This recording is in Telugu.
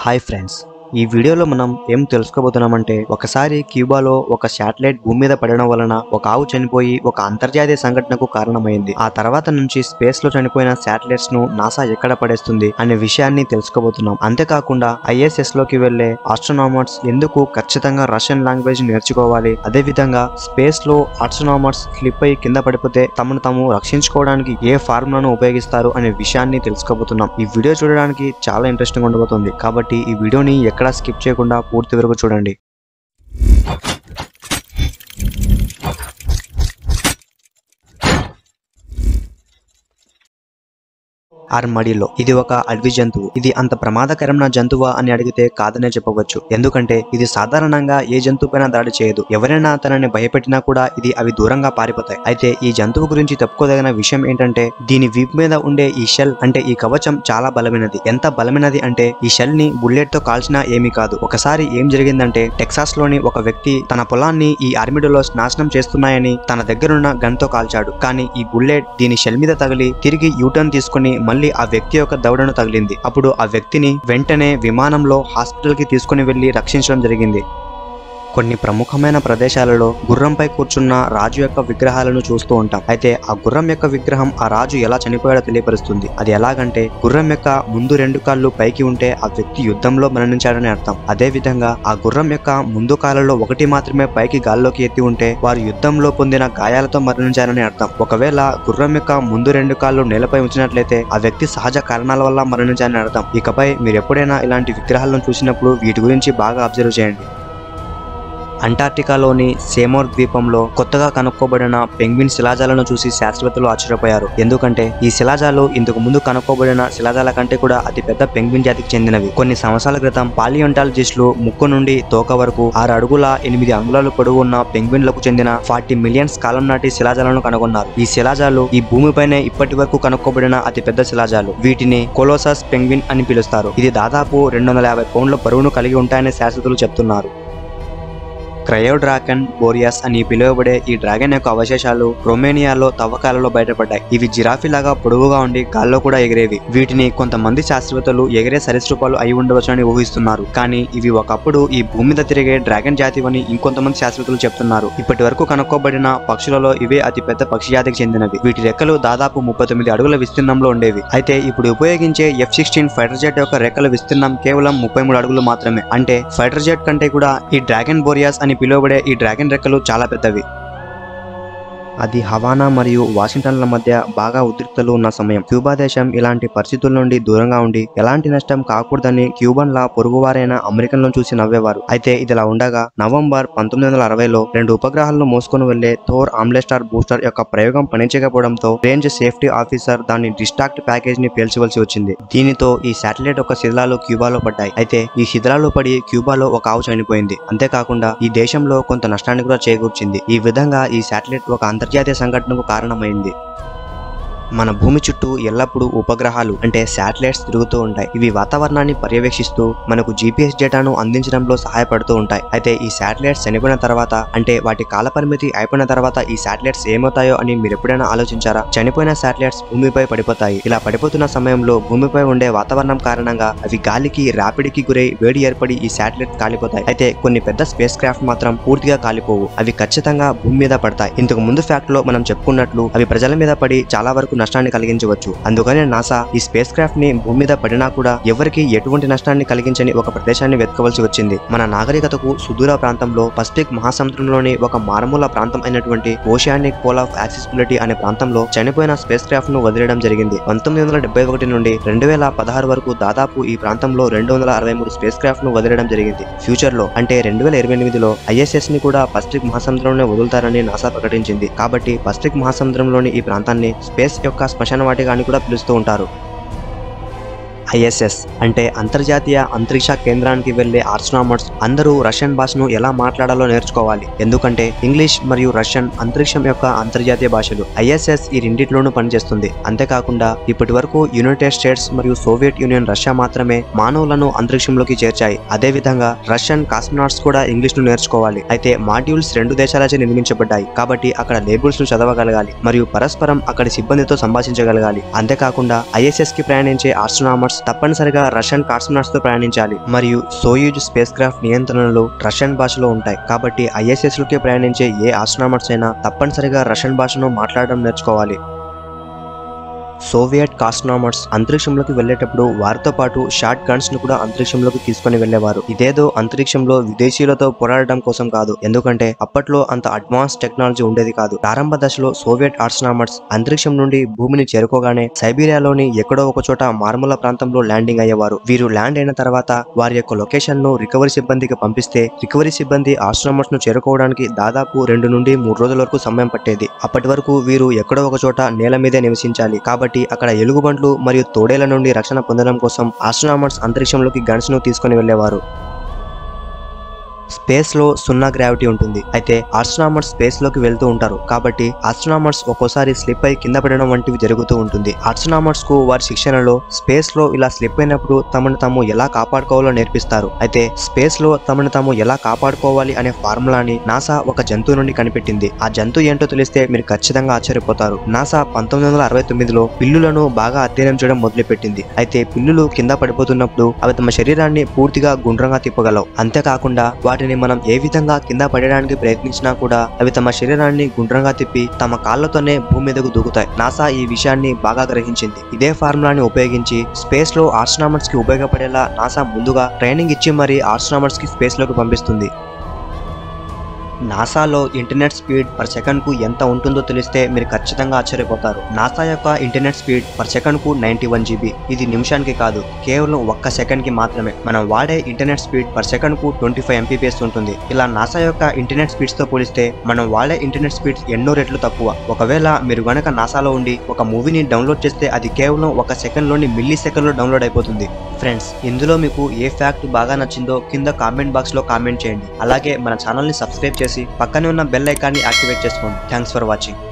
హాయ్ ఫ్రెండ్స్ ఈ వీడియోలో మనం ఏం తెలుసుకోబోతున్నామంటే ఒకసారి క్యూబాలో ఒక శాటిలైట్ భూమి మీద పడడం వలన ఒక ఆవు చనిపోయి ఒక అంతర్జాతీయ సంఘటనకు కారణమైంది ఆ తర్వాత నుంచి స్పేస్ లో చనిపోయిన శాటిలైట్స్ ను నాసా ఎక్కడ పడేస్తుంది అనే విషయాన్ని తెలుసుకోబోతున్నాం అంతేకాకుండా ఐఎస్ఎస్ లోకి వెళ్లే ఆస్ట్రోనామర్స్ ఎందుకు ఖచ్చితంగా రష్యన్ లాంగ్వేజ్ నేర్చుకోవాలి అదే విధంగా స్పేస్ లో ఆస్ట్రోనామర్స్ స్లిప్ అయి కింద పడిపోతే తమను తాము రక్షించుకోవడానికి ఏ ఫార్ములాను ఉపయోగిస్తారు అనే విషయాన్ని తెలుసుకోబోతున్నాం ఈ వీడియో చూడడానికి చాలా ఇంట్రెస్టింగ్ ఉండబోతుంది కాబట్టి ఈ వీడియోని ఎక్కడా స్కిప్ చేయకుండా పూర్తి వరకు చూడండి ఆర్మడిలో ఇది ఒక అడవి జంతువు ఇది అంత ప్రమాదకరమైన జంతువా అని అడిగితే కాదనే చెప్పవచ్చు ఎందుకంటే ఇది సాధారణంగా ఏ జంతువుపైన దాడి చేయదు ఎవరైనా తనని భయపెట్టినా కూడా ఇది అవి దూరంగా పారిపోతాయి అయితే ఈ జంతువు గురించి చెప్పుకోదగిన విషయం ఏంటంటే దీని వీపు మీద ఉండే ఈ షెల్ అంటే ఈ కవచం చాలా బలమైనది ఎంత బలమైనది అంటే ఈ షెల్ ని బుల్లెట్ తో కాల్చినా ఏమీ కాదు ఒకసారి ఏం జరిగిందంటే టెక్సాస్ లోని ఒక వ్యక్తి తన పొలాన్ని ఈ ఆర్మిడోలో నాశనం చేస్తున్నాయని తన దగ్గరున్న గన్ తో కాల్చాడు కానీ ఈ బుల్లెట్ దీని షెల్ మీద తగిలి తిరిగి యూటర్న్ తీసుకుని మళ్ళీ ఆ వ్యక్తి యొక్క దవడను తగిలింది అప్పుడు ఆ వ్యక్తిని వెంటనే విమానంలో హాస్పిటల్ కి తీసుకుని వెళ్లి రక్షించడం జరిగింది కొన్ని ప్రముఖమైన ప్రదేశాలలో గుర్రంపై కూర్చున్న రాజు యొక్క విగ్రహాలను చూస్తూ ఉంటాం అయితే ఆ గుర్రం యొక్క విగ్రహం ఆ రాజు ఎలా చనిపోయాడో తెలియపరుస్తుంది అది ఎలాగంటే గుర్రం యొక్క ముందు రెండు కాళ్ళు పైకి ఉంటే ఆ వ్యక్తి యుద్ధంలో మరణించాడని అర్థం అదే విధంగా ఆ గుర్రం యొక్క ముందు కాళ్ళలో ఒకటి మాత్రమే పైకి గాల్లోకి ఎత్తి ఉంటే వారు యుద్ధంలో పొందిన గాయాలతో మరణించారని అర్థం ఒకవేళ గుర్రం యొక్క ముందు రెండు కాళ్ళు నేలపై ఉంచినట్లయితే ఆ వ్యక్తి సహజ కారణాల వల్ల మరణించారని అర్థం ఇకపై మీరు ఎప్పుడైనా ఇలాంటి విగ్రహాలను చూసినప్పుడు వీటి గురించి బాగా అబ్జర్వ్ చేయండి అంటార్టికాలోని సేమోర్ ద్వీపంలో కొత్తగా కనుక్కోబడిన పెంగ్విన్ శిలాజాలను చూసి శాస్త్రవేత్తలు ఆశ్చర్యపోయారు ఎందుకంటే ఈ శిలాజాలు ఇంతకు ముందు కనుక్కోబడిన శిలాజాల కంటే కూడా అతి పెద్ద పెంగ్విన్ జాతికి చెందినవి కొన్ని సంవత్సరాల క్రితం పాలియోంటాలజిస్టులు ముక్కు నుండి తోక వరకు ఆరు అడుగుల ఎనిమిది అంగుళాలు పొడవు ఉన్న పెంగ్విన్లకు చెందిన ఫార్టీ మిలియన్స్ కాలం నాటి శిలాజాలను కనుగొన్నారు ఈ శిలాజాలు ఈ భూమిపైనే ఇప్పటి వరకు కనుక్కోబడిన అతి పెద్ద శిలాజాలు వీటిని కొలోసస్ పెంగ్విన్ అని పిలుస్తారు ఇది దాదాపు రెండు వందల యాభై పౌండ్ల బరువును కలిగి ఉంటాయని శాస్త్రవేత్తలు చెప్తున్నారు క్రయోడ్రాకన్ బోరియాస్ అని పిలువబడే ఈ డ్రాగన్ యొక్క అవశేషాలు రొమేనియాలో తవ్వకాలలో బయటపడ్డాయి ఇవి జిరాఫీ లాగా పొడవుగా ఉండి గాల్లో కూడా ఎగిరేవి వీటిని కొంతమంది శాస్త్రవేత్తలు ఎగిరే సరీసృపాలు అయి ఉండవచ్చని ఊహిస్తున్నారు కానీ ఇవి ఒకప్పుడు ఈ భూమి మీద తిరిగే డ్రాగన్ జాతివని ఇంకొంతమంది శాస్త్రవేత్తలు చెప్తున్నారు ఇప్పటి వరకు కనుక్కోబడిన పక్షులలో ఇవే అతి పెద్ద పక్షి జాతికి చెందినవి వీటి రెక్కలు దాదాపు ముప్పై తొమ్మిది అడుగుల విస్తీర్ణంలో ఉండేవి అయితే ఇప్పుడు ఉపయోగించే ఎఫ్ సిక్స్టీన్ ఫైటర్ జెట్ యొక్క రెక్కల విస్తీర్ణం కేవలం ముప్పై మూడు అడుగులు మాత్రమే అంటే ఫైటర్ జెట్ కంటే కూడా ఈ డ్రాగన్ బోరియాస్ అని పిలువబడే ఈ డ్రాగన్ రెక్కలు చాలా పెద్దవి అది హవానా మరియు వాషింగ్టన్ల మధ్య బాగా ఉద్రిక్తలు ఉన్న సమయం క్యూబా దేశం ఇలాంటి పరిస్థితుల నుండి దూరంగా ఉండి ఎలాంటి నష్టం కాకూడదని క్యూబన్ల పొరుగువారైన అమెరికన్లను చూసి నవ్వేవారు అయితే ఇదిలా ఉండగా నవంబర్ పంతొమ్మిది వందల అరవైలో రెండు ఉపగ్రహాలను మోసుకొని వెళ్లే థోర్ ఆమ్లెస్టార్ బూస్టర్ యొక్క ప్రయోగం పనిచేయకపోవడంతో రేంజ్ సేఫ్టీ ఆఫీసర్ దాని డిస్ట్రాక్ట్ ప్యాకేజ్ ని పేల్చవలసి వచ్చింది దీనితో ఈ శాటిలైట్ యొక్క శిథిలాలు క్యూబాలో పడ్డాయి అయితే ఈ శిథిలాలు పడి క్యూబాలో ఒక ఆవు చనిపోయింది అంతేకాకుండా ఈ దేశంలో కొంత నష్టాన్ని కూడా చేకూర్చింది ఈ విధంగా ఈ శాటిలైట్ ఒక అంతర్జాతీయ సంఘటనకు కారణమైంది మన భూమి చుట్టూ ఎల్లప్పుడూ ఉపగ్రహాలు అంటే శాటిలైట్స్ తిరుగుతూ ఉంటాయి ఇవి వాతావరణాన్ని పర్యవేక్షిస్తూ మనకు జీపీఎస్ డేటాను అందించడంలో సహాయపడుతూ ఉంటాయి అయితే ఈ శాటిలైట్స్ చనిపోయిన తర్వాత అంటే వాటి కాలపరిమితి అయిపోయిన తర్వాత ఈ శాటిలైట్స్ ఏమవుతాయో అని మీరు ఎప్పుడైనా ఆలోచించారా చనిపోయిన శాటిలైట్స్ భూమిపై పడిపోతాయి ఇలా పడిపోతున్న సమయంలో భూమిపై ఉండే వాతావరణం కారణంగా అవి గాలికి రాపిడికి గురై వేడి ఏర్పడి ఈ శాటిలైట్ కాలిపోతాయి అయితే కొన్ని పెద్ద స్పేస్ క్రాఫ్ట్ మాత్రం పూర్తిగా కాలిపోవు అవి ఖచ్చితంగా భూమి మీద పడతాయి ఇంతకు ముందు ఫ్యాక్ట్ లో మనం చెప్పుకున్నట్లు అవి ప్రజల మీద పడి చాలా వరకు నష్టాన్ని కలిగించవచ్చు అందుకనే నాసా ఈ స్పేస్ క్రాఫ్ట్ ని భూమి మీద పడినా కూడా ఎవరికి ఎటువంటి నష్టాన్ని కలిగించని ఒక ప్రదేశాన్ని వెతకవలసి వచ్చింది మన నాగరికతకు సుదూర ప్రాంతంలో పసిఫిక్ మహాసముద్రంలోని ఒక మారుమూల ప్రాంతం అయినటువంటి ఓషియానిక్ పోల్ ఆఫ్ యాక్సెసిబిలిటీ అనే ప్రాంతంలో చనిపోయిన స్పేస్ క్రాఫ్ట్ ను వదిలేయడం జరిగింది పంతొమ్మిది వందల డెబ్బై ఒకటి నుండి రెండు వేల పదహారు వరకు దాదాపు ఈ ప్రాంతంలో రెండు వందల అరవై మూడు స్పేస్ క్రాఫ్ట్ ను వదిలేయడం జరిగింది ఫ్యూచర్ లో అంటే రెండు వేల ఇరవై ఎనిమిదిలో ఐఎస్ఎస్ ని కూడా పసిఫిక్ మహాసముద్రంలోనే వదులుతారని నాసా ప్రకటించింది కాబట్టి పసిఫిక్ మహాసముద్రంలోని ఈ ప్రాంతాన్ని స్పేస్ యొక్క శ్మశాన వాటిగా అని కూడా పిలుస్తూ ఉంటారు ఐఎస్ఎస్ అంటే అంతర్జాతీయ అంతరిక్ష కేంద్రానికి వెళ్లే ఆస్ట్రోనామర్స్ అందరూ రష్యన్ భాషను ఎలా మాట్లాడాలో నేర్చుకోవాలి ఎందుకంటే ఇంగ్లీష్ మరియు రష్యన్ అంతరిక్షం యొక్క అంతర్జాతీయ భాషలు ఐఎస్ఎస్ ఈ రెండిట్లోనూ పనిచేస్తుంది అంతేకాకుండా ఇప్పటి వరకు యునైటెడ్ స్టేట్స్ మరియు సోవియట్ యూనియన్ రష్యా మాత్రమే మానవులను అంతరిక్షంలోకి చేర్చాయి అదేవిధంగా రష్యన్ కాస్మనాట్స్ కూడా ఇంగ్లీష్ ను నేర్చుకోవాలి అయితే మాడ్యూల్స్ రెండు దేశాలచే నిర్మించబడ్డాయి కాబట్టి అక్కడ లేబుల్స్ ను చదవగలగాలి మరియు పరస్పరం అక్కడి సిబ్బందితో సంభాషించగలగాలి అంతేకాకుండా ఐఎస్ఎస్ కి ప్రయాణించే ఆస్ట్రోనామర్స్ తప్పనిసరిగా రష్యన్ కాస్మోనాట్స్ తో ప్రయాణించాలి మరియు సోయూజ్ స్పేస్ క్రాఫ్ట్ నియంత్రణలు రష్యన్ భాషలో ఉంటాయి కాబట్టి ఐఎస్ఎస్ లోకి ప్రయాణించే ఏ ఆస్ట్రోనామర్స్ అయినా తప్పనిసరిగా రష్యన్ భాషను మాట్లాడడం నేర్చుకోవాలి సోవియట్ కాస్ట్రోనామర్స్ అంతరిక్షంలోకి వెళ్ళేటప్పుడు వారితో పాటు షార్ట్ గన్స్ ను కూడా అంతరిక్షంలోకి తీసుకొని వెళ్లేవారు ఇదేదో అంతరిక్షంలో విదేశీయులతో పోరాడడం కోసం కాదు ఎందుకంటే అప్పట్లో అంత అడ్వాన్స్ టెక్నాలజీ ఉండేది కాదు ప్రారంభ దశలో సోవియట్ ఆస్ట్రోనామర్స్ అంతరిక్షం నుండి భూమిని చేరుకోగానే సైబీరియాలోని ఎక్కడో ఒక చోట మార్మూల ప్రాంతంలో ల్యాండింగ్ అయ్యేవారు వీరు ల్యాండ్ అయిన తర్వాత వారి యొక్క లొకేషన్ ను రికవరీ సిబ్బందికి పంపిస్తే రికవరీ సిబ్బంది ఆస్ట్రోనామర్స్ ను చేరుకోవడానికి దాదాపు రెండు నుండి మూడు రోజుల వరకు సమయం పట్టేది అప్పటి వరకు వీరు ఎక్కడో ఒక చోట నేల మీదే నివసించాలి కాబట్టి అక్కడ ఎలుగుబంట్లు మరియు తోడేల నుండి రక్షణ పొందడం కోసం ఆస్ట్రోనామర్స్ అంతరిక్షంలోకి గన్స్ ను తీసుకొని వెళ్లేవారు స్పేస్ లో సున్నా గ్రావిటీ ఉంటుంది అయితే ఆస్ట్రోనామర్స్ స్పేస్ లోకి వెళ్తూ ఉంటారు కాబట్టి ఆస్ట్రోనామర్స్ ఒక్కోసారి స్లిప్ అయి కింద పడడం వంటివి జరుగుతూ ఉంటుంది ఆస్ట్రోనామర్స్ కు వారి శిక్షణలో స్పేస్ లో ఇలా స్లిప్ అయినప్పుడు తమను తాము ఎలా కాపాడుకోవాలో నేర్పిస్తారు అయితే స్పేస్ లో తమను తాము ఎలా కాపాడుకోవాలి అనే ఫార్ములాని నాసా ఒక జంతువు నుండి కనిపెట్టింది ఆ జంతువు ఏంటో తెలిస్తే మీరు ఖచ్చితంగా ఆశ్చర్యపోతారు నాసా పంతొమ్మిది వందల అరవై తొమ్మిదిలో పిల్లులను బాగా అధ్యయనం చేయడం మొదలుపెట్టింది అయితే పిల్లులు కింద పడిపోతున్నప్పుడు అవి తమ శరీరాన్ని పూర్తిగా గుండ్రంగా తిప్పగలవు అంతేకాకుండా వాటిని మనం ఏ విధంగా కింద పడడానికి ప్రయత్నించినా కూడా అవి తమ శరీరాన్ని గుండ్రంగా తిప్పి తమ కాళ్ళతోనే భూమి మీదకు దూకుతాయి నాసా ఈ విషయాన్ని బాగా గ్రహించింది ఇదే ఫార్ములాని ఉపయోగించి స్పేస్ లో ఆస్ట్రోనామర్స్ కి ఉపయోగపడేలా నాసా ముందుగా ట్రైనింగ్ ఇచ్చి మరి ఆస్ట్రోనామర్స్ కి స్పేస్ లోకి పంపిస్తుంది నాసాలో ఇంటర్నెట్ స్పీడ్ పర్ సెకండ్ కు ఎంత ఉంటుందో తెలిస్తే మీరు ఖచ్చితంగా ఆశ్చర్యపోతారు నాసా యొక్క ఇంటర్నెట్ స్పీడ్ పర్ సెకండ్ కు నైన్టీ వన్ జీబీ ఇది నిమిషానికి కాదు కేవలం ఒక్క సెకండ్ కి మాత్రమే మనం వాడే ఇంటర్నెట్ స్పీడ్ పర్ సెకండ్ కు ట్వంటీ ఫైవ్ ఎంపీపీఎస్ ఉంటుంది ఇలా నాసా యొక్క ఇంటర్నెట్ స్పీడ్స్ తో పోలిస్తే మనం వాడే ఇంటర్నెట్ స్పీడ్స్ ఎన్నో రెట్లు తక్కువ ఒకవేళ మీరు గనక నాసాలో ఉండి ఒక మూవీని డౌన్లోడ్ చేస్తే అది కేవలం ఒక సెకండ్ లోని మిల్లీ సెకండ్ లో డౌన్లోడ్ అయిపోతుంది ఫ్రెండ్స్ ఇందులో మీకు ఏ ఫ్యాక్ట్ బాగా నచ్చిందో కింద కామెంట్ బాక్స్ లో కామెంట్ చేయండి అలాగే మన ఛానల్ ని సబ్స్క్రైబ్ చేసి పక్కనే ఉన్న బెల్ ఐకాన్ని యాక్టివేట్ చేసుకోండి థ్యాంక్స్ ఫర్ వాచింగ్